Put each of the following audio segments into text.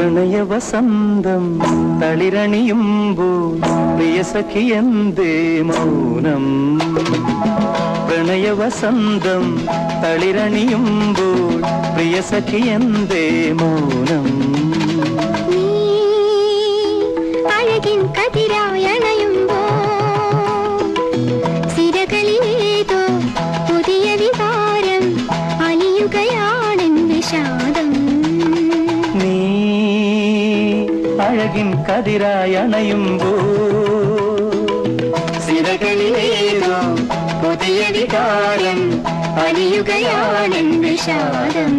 പ്രണയവസന്തം തളിരണിയുമ്പോൾ പ്രിയസഖി എന്തേ മൗനം പ്രണയവസന്തം തളിരണിയുമ്പോൾ പ്രിയസഖി എന്തേ മൗനം നീ അഴകിൻ കതിരായണയുമ്പോ സിരകളിലേതോ പുതിയ വികാരം അലിയുകയാണെൻ വിഷാദം നീ അഴകിൻ കതിരായണയുമ്പോ സിരകളിലേതോ പുതിയ വികാരം അലിയുകയാണെൻ വിഷാദം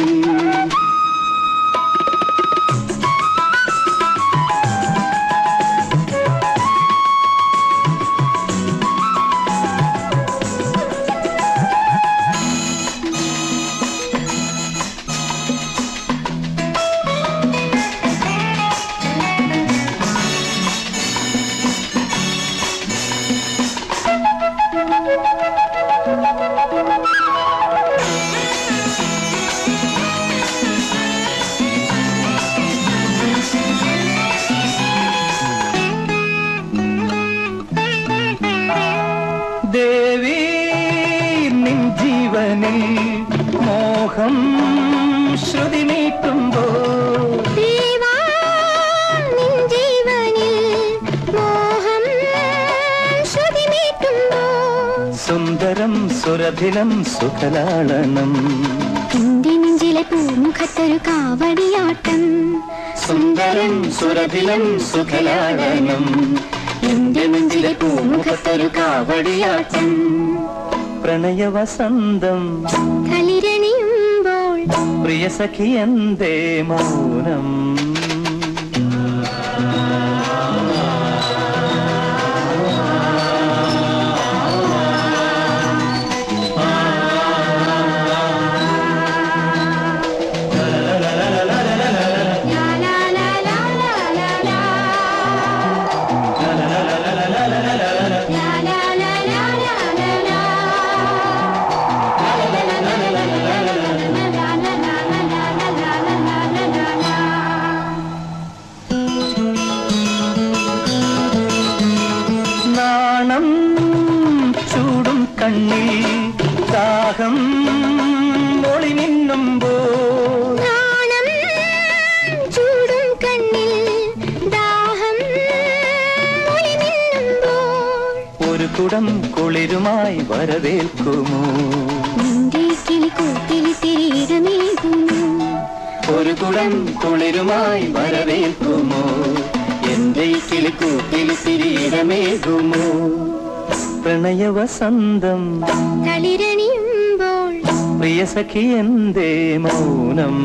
ദേവി നിൻ ജീവനിൽ മോഹം ശ്രുതി നീട്ടുമ്പോ ദേവാ, നിൻ ജീവനിൽ മോഹം ശ്രുതിമീട്ടുമ്പോൾ സുന്ദരം സുരഭിലം സുഖലാളനം എന്റെ നെഞ്ചിലെ പൂമുഖത്തൊരു കാവടിയാട്ടം സുന്ദരം സുരഭിലം സുഖലാളനം എന്റെ നെഞ്ചിലെ പൂമുഖത്തൊരു കാവടിയാട്ടം പ്രണയവസന്തം കളിരണിയുമ്പോൾ പ്രിയസഖി എന്തേ മൗനം ലാ ലാ ലാ ലാ ലാ ലാ ലാ. ലാ ലാ ലാ ലാ ലാ ലാ ലാ. ലാ ലാ ലാ ലാ ലാ ലാ ലാ. നാണം ചൂടും കണ്ണിൽ ദാഹം ഒളി മിന്നുമ്പോൾ നാണം ചൂടും കണ്ണിൽ ദാഹം ഒളിമിന്നുമ്പോൾ ഒരു കുടം കുളിരുമായി വരവേൽക്കുമോ നിന്റെ കിളിക്കൂട്ടിൽ തിരീരമേകുന്നു ഒരു കുടം കുളിരുമായി വരവേൽക്കുമോ എന്റെ ഈ കിളിക്കൂട്ടിൽ തിരീരമേകുമോ പ്രണയവസന്തം തളിരണിയുമ്പോൾ പ്രിയസഖി എന്തേ മൗനം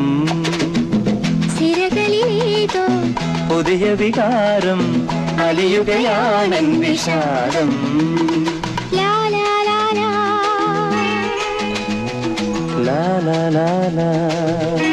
സിരകളിലേതോ പുതിയ വികാരം അലിയുകയാണൻ വിഷാദം ലാ ലാ ലാ ലാ ലാ ലാ ലാ ലാ